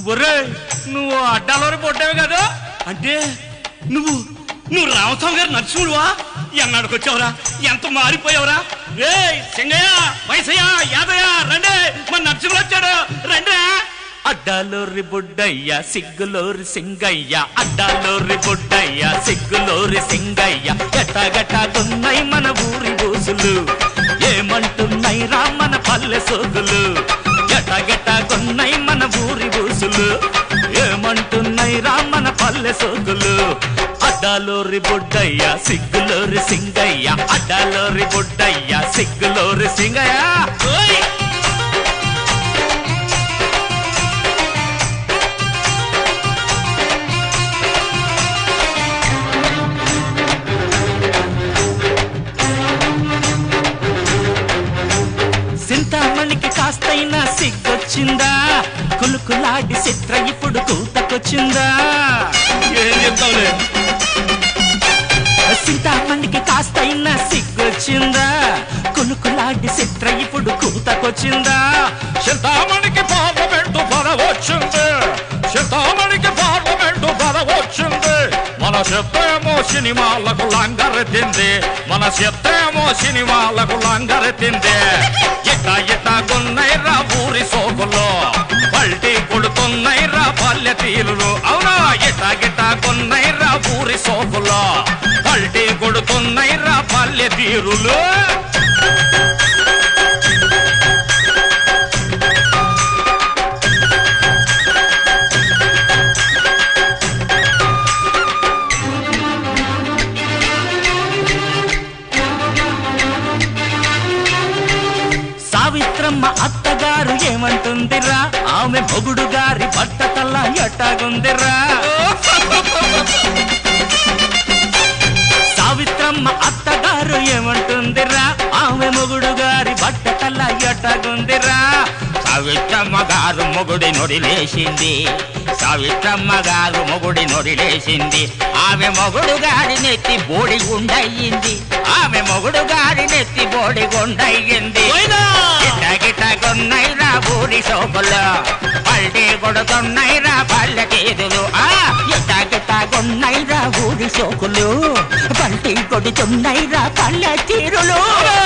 ఒరే నువ్వు అడ్డాలోని పొట్టావు కదా అంటే నువ్వు నువ్వు రామస్వామి గారు నరసింహుడువా ఎన్నాడికి వచ్చావురా ఎంత మారిపోయావురా రే సింగయ్య వయసయ్య యాదయ్య రండి మన నరసింహుడు వచ్చాడు రండి అడ్డాలోరి బుడ్డయ్య సిగ్గులోరి సింగయ్య అడ్డాలోరి బుడ్డయ్య సిగ్గులోరి సింగయ్య గట్టగట్ట కొన్నాయి మన ఊరి బూసులు ఏమంటున్నాయి రా మన పల్లె సోకులు గట్టగట్ట కొన్నాయి మన ఊరి బూసులు ఏమంటున్నాయి రా మన పల్లె సోకులు అడ్డాలోరి బుడ్డయ్య సిగ్గులోరి సింగయ్య అడ్డాలోరి బుడ్డయ్య సిగ్గులోరి సింగయ్య ఓయ్ సింతామణికి కాస్తైనా సిగ్గొచ్చిందా కులుకులాడి చిత్ర ఇప్పుడు కూతకొచ్చిందా ఏం చెప్తావులే సింతామణికి కాస్తైనా సిగ్గొచ్చిందా కులుకులాడి చిత్ర ఇప్పుడు కూతకొచ్చిందా చింతామణికి పార్లమెంటు పదవచ్చింది చింతామణికి పార్లమెంటు పదవచ్చింది మన చిత్రేమో సినిమాలకు లంగరెత్తింది మన చిత్రేమో సినిమాలకు లంగరెత్తింది ఇట్ట ఇట్ట కొన్నైరా ఊరి సోకుల్లో పల్టీ కొడుతున్నైరా పల్లె తీరులు అవునా ఇట్ట గిట్ట కొన్నైరా ఊరి సోకుల్లో పల్టీ కొడుతున్నైరా పల్లె తీరులు సావిత్రమ్మ అత్తగారు ఏమంటుందిరా ఆమె మొగుడు గారి బట్ట తల్ల ఎట్టాగుందిరా సావిత్రమ్మ అత్తగారు ఏమంటుందిరా ఆమె మొగుడు గారి బట్ట తల్ల ఎట్టాగుందిరా సావిత్రమ్మ గారు మొగుడి నొడిలేసింది సావిత్రమ్మ గారు మొగుడి నొడిలేసింది ఆమె మొగుడు గారి నెత్తి బోడి గుండయ్యింది ఆమె మొగుడు గారి నెత్తి బోడి గుండయ్యింది పోయినా! గిట్ట గిట్ట కొన్నైరా బూడి సోకులు పల్టీ కొడుతున్నైరా పల్లె తీదులు ఆ ఎట్ట గిట్ట కొన్నైరా ఊరి సోకులు పంటి కొడుతున్నైరా పల్లె తీరులు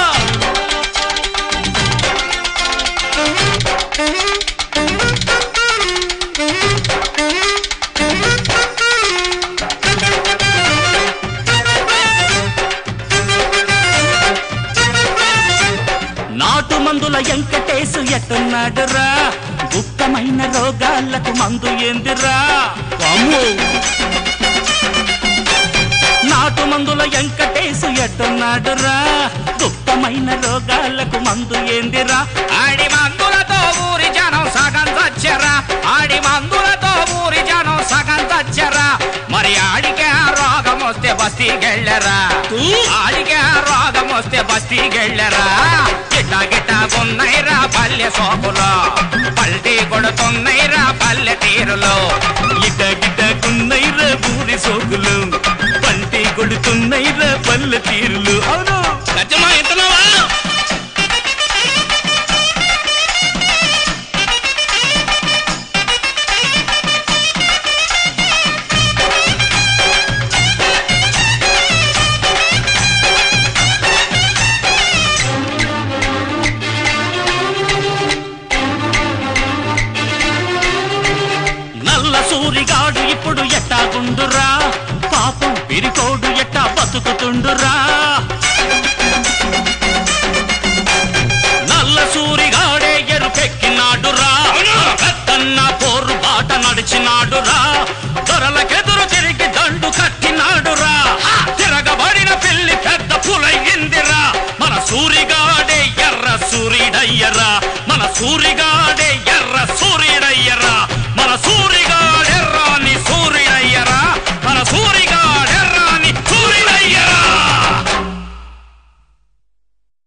నాటు మందుల ఎంకటేసు ఎట్టున్నాడురా గుప్తమైన రోగాలకు మందు ఏందిరా నాటు మందుల ఎంకటేసు ఎట్టున్నాడురా గుప్తమైన రోగాలకు మందు ఏందిరా ఆడి మందులతో ఊరి జనం సగం చచ్చరా ఆడి మందులతో ఊరి జనం సగం చచ్చరా మరి ఆడికే ఆ రోగం వస్తే బస్తీకెళ్ళరా ఆడికే ఆ రోగం వస్తే బస్తీకెళ్ళరా గిట్ట గిట్ట కొన్నైరా పల్లె సోపులో పల్టీ కొడుతున్నైరా పల్లె తీరులో ఇట గిట కున్నైరా ఊరి సోకులు పంటి కొడుతున్నైరా పల్లె తీరులు అవును గజమా ఇంటున్నావా నల్ల సూరిగాడు ఇప్పుడు ఎట్టాగుండురా పాపం పిరికోడు ఎట్టా బతుకుతుండురా